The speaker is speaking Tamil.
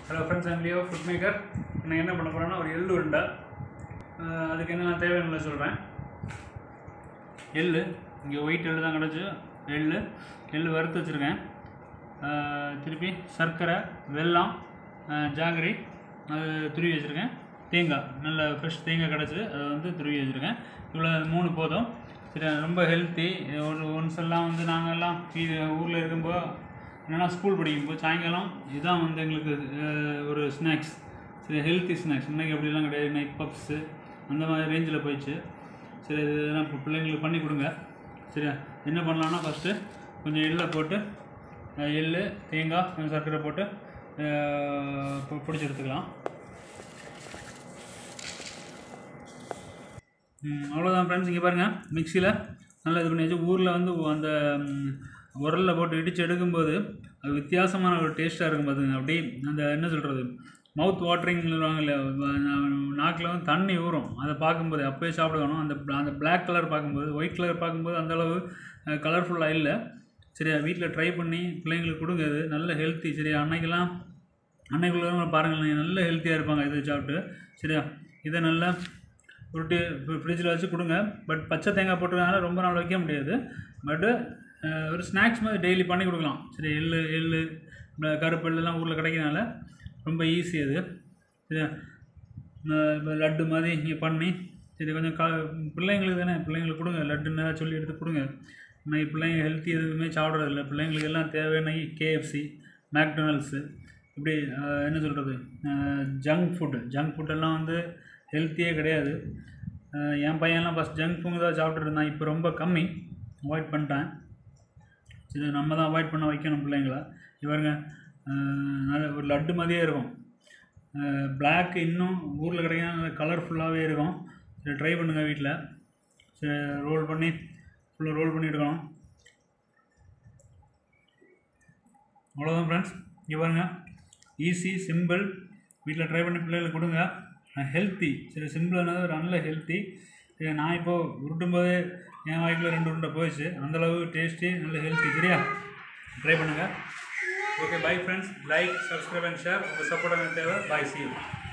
hello friends I'm Leo food maker நான் என்ன பண்ண போகிறேன்னா ஒரு எள்ளு உருண்டை அஹ் அதுக்கு என்னென்ன தேவையான சொல்கிறேன் எள்ளு இங்கே ஒயிட் எள்ளு தான் கிடச்சி எள்ளு எள்ளு வறுத்து வச்சுருக்கேன் அஹ் திருப்பி சர்க்கரை வெல்லம் அஹ் ஜாகரி அது துருவி வச்சுருக்கேன் தேங்காய் நல்ல ஃப்ரெஷ் தேங்காய் கிடச்சி அதை வந்து துருவி வச்சுருக்கேன் இவ்வளோ மூணு போதும் சரி ரொம்ப ஹெல்த்தி ஒரு ஒன்ஸ் எல்லாம் வந்து நாங்கள்லாம் ஊரில் இருக்கும்போது என்னென்னா ஸ்கூல் படிக்கும்போது சாயங்காலம் இதுதான் வந்து எங்களுக்கு அஹ், ஒரு ஸ்நாக்ஸ் சரி ஹெல்த்தி ஸ்நாக்ஸ் இன்னைக்கு அப்படிலாம் கிடையாது நைட் பப்ஸு அந்த மாதிரி ரேஞ்சில் போயிடுச்சு சரி இது நான் இப்போ பிள்ளைங்களுக்கு பண்ணி கொடுங்க சரியா என்ன பண்ணலான்னா ஃபஸ்ட்டு கொஞ்சம் எள்ளை போட்டு அஹ், எள்ளு தேங்காய் கொஞ்சம் சர்க்கரை போட்டு அஹ், பொ- பிடிச்சி எடுத்துக்கலாம் ம், அவ்வளோதான் ஃப்ரெண்ட்ஸ் இங்கே பாருங்கள் மிக்சியில் நல்லா இது பண்ணி வச்சு ஊரில் வந்து அந்த ம், உரல்ல போட்டு இடித்து எடுக்கும்போது அது வித்தியாசமான ஒரு டேஸ்ட்டாக இருக்கும் பார்த்துங்க அப்படியே அந்த என்ன சொல்கிறது மவுத் வாட்டரிங் சொல்லுவாங்கல்ல நாக்கில் வந்து தண்ணி ஊறும் அதை பார்க்கும்போது அப்போயே சாப்பிடணும் அந்த bla- அந்த Black கலர் பார்க்கும்போது ஒயிட் கலர் பார்க்கும்போது அந்த அளவு கலர்ஃபுல்லாக இல்லை சரியா வீட்டில் ட்ரை பண்ணி பிள்ளைங்களுக்கு கொடுங்க அது நல்ல ஹெல்த்தி சரியா அன்னைக்கெல்லாம் அன்னைக்குள்ளவங்க பாருங்கள் நல்ல ஹெல்த்தியாக இருப்பாங்க இதை சாப்பிட்டு சரியா இதை நல்லா உருட்டி ஃப்ரிட்ஜில் வச்சு கொடுங்க பட் பச்சை தேங்காய் போட்டுறதுனால ரொம்ப நாள் வைக்க முடியாது பட்டு ஒரு ஸ்நாக்ஸ் மாதிரி டெய்லி பண்ணி கொடுக்கலாம் சரி எள்ளு எள்ளு ப- கருப்பு எள்ளுலாம் ஊரில் கிடைக்கிறனால ரொம்ப ஈஸி அது சரியா அஹ் இப்ப லட்டு மாதிரி இங்கே பண்ணி சரி கொஞ்சம் கா பிள்ளைங்களுக்கு தானே பிள்ளைங்களுக்கு கொடுங்க லட்டுன்னு ஏதாவது சொல்லி எடுத்து கொடுங்க இன்னைக்கு பிள்ளைங்க ஹெல்த்தி எதுவுமே சாப்பிட்றதில்ல பிள்ளைங்களுக்கு எல்லாம் தேவையான கேஎஃப்சி மேக்டொனல்ட்ஸு இப்படி அஹ், என்ன சொல்கிறது ஜங்க் ஃபுட்டு ஜங்க் ஃபுட்டெல்லாம் வந்து ஹெல்த்தியே கிடையாது அஹ், என் பையன்லாம் ஃபஸ்ட் ஜங்க் ஃபுட் தான் சாப்பிட்டுட்டு இருந்தான் இப்போ ரொம்ப கம்மி அவாய்ட் பண்ணிட்டேன் சரி நம்ம தான் அவாய்ட் பண்ண வைக்கணும் பிள்ளைங்கள இவருங்க அஹ், நல்ல ஒரு லட்டு மாதிரியே இருக்கும் Black இன்னும் ஊரில் கிடைக்கிற நல்ல கலர்ஃபுல்லாகவே இருக்கும் சரி ட்ரை பண்ணுங்கள் வீட்டில் சரி ரோல் பண்ணி ஃபுல்லாக ரோல் பண்ணி எடுக்கணும் அவ்வளோதான் ஃப்ரெண்ட்ஸ் இங்கே பாருங்க ஈஸி சிம்பிள் வீட்டில் ட்ரை பண்ணி பிள்ளைகளுக்கு கொடுங்க ஹெல்த்தி சரி சிம்பிளானது ஒரு நல்ல ஹெல்த்தி நான் இப்போது உருட்டும் போதே என் வாய்க்கில் ரெண்டு உருண்டை போயிடுச்சு அந்தளவு டேஸ்டி நல்ல ஹெல்த்தி சரியா ட்ரை பண்ணுங்கள் okay bye friends like subscribe and share உங்கள் சப்போர்ட் எனக்கு தேவை பை சி